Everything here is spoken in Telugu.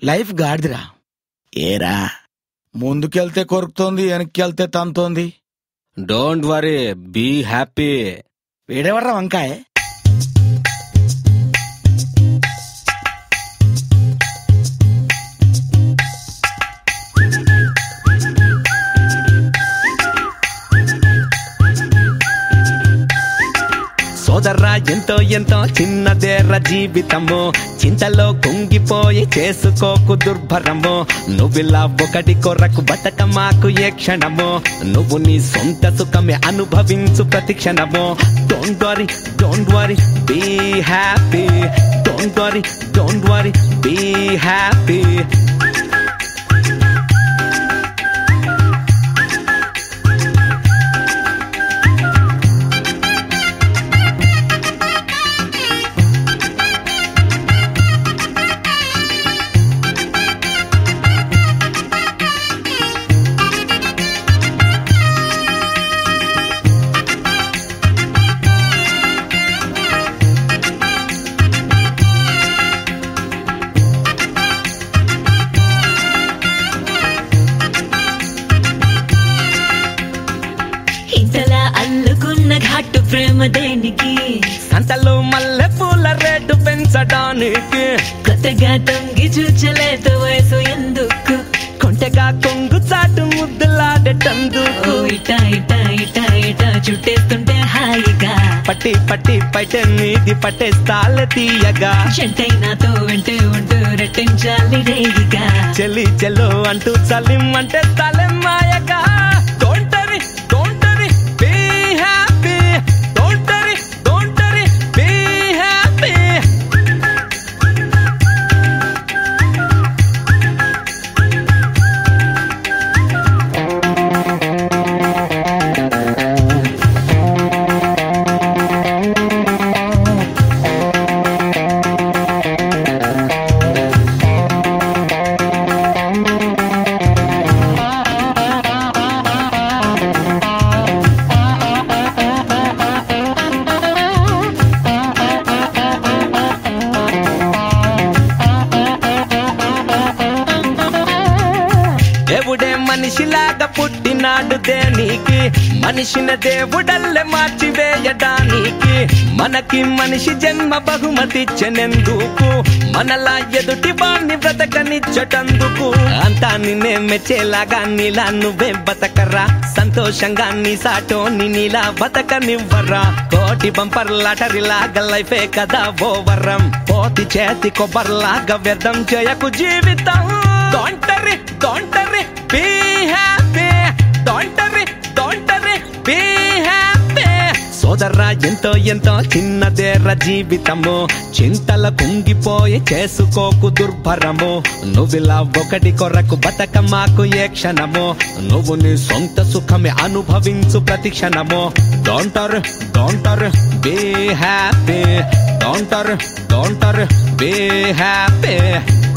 లైఫ్ గాడిదిరా ఏరా ముందుకెళ్తే కొరుకుతోంది వెనక్కి తంతోంది డోంట్ వరీ బీ హ్యాపీ వీడెవర్రా వంకాయ సోదర్రా ఎంతో ఎంతో చిన్నదేర జీవితము చింతలో కుంగిపోయి చేసుకోకు దుర్భరము నువ్విలా ఒకటి కొరకు బతక మాకు ఏ క్షణము నువ్వు నీ సొంత సుఖమే అనుభవించు ప్రతి క్షణము don't worry don't worry be happy don't worry don't worry be happy ఇంతలా అల్లుకున్న ఘాటు ప్రేమ దేనికి సంతలో మల్లె పూల రేటు పెంచడానికి కొత్తగా తొంగి చూచలేత వయసు ఎందుకు కొంటెగా కొంగు చాటు ఓ ముద్దులాడేటందుకు ఇటా ఇటా ఇటా ఇటా చుట్టేస్తుంటే హాయిగా పట్టి పట్టి పట్టే నీది పట్టేస్తాలే తీయగా చెంటై నాతో వెంటే ఉంటూ రెట్టించాలి రేగిగా చెల్లి చెల్లు అంటూ చలిమ్మంటే తలే మాయగా don't worry don't worry be happy don't worry don't worry be happy దేవుడే మనిషిలాగా పుట్టినాడు దేనికి మనిషిని దేవుడల్లే మార్చివేయడానికి మనకి మనిషి జన్మ బహుమతిచ్చనెందుకు మనలా ఎదుటి వాణ్ణి బ్రతకనిచ్చటందుకు అంతా నిన్నే మెచ్చేలాగా నీలా నువ్వే బతకరా సంతోషంగా నీ సాటోని నీలా బతకనివ్వరా కోటి బంపర్ లాటరీలాగా లైఫే కదా ఓ వరం పోతి చేతి కొబ్బర్లాగా వ్యర్థం చేయకు జీవితం don't worry don't worry be happy don't worry don't worry be happy సోదర్రా ఎంతో ఎంతో చిన్నదేర జీవితము చింతల కుంగిపోయి చేసుకోకు దుర్భరము నువ్విలా ఒకటి కొరకు బతక మాకు ఏ క్షణము నువ్వు నీ సొంత సుఖమే అనుభవించు ప్రతి క్షణము don't worry don't worry be happy don't worry don't worry be happy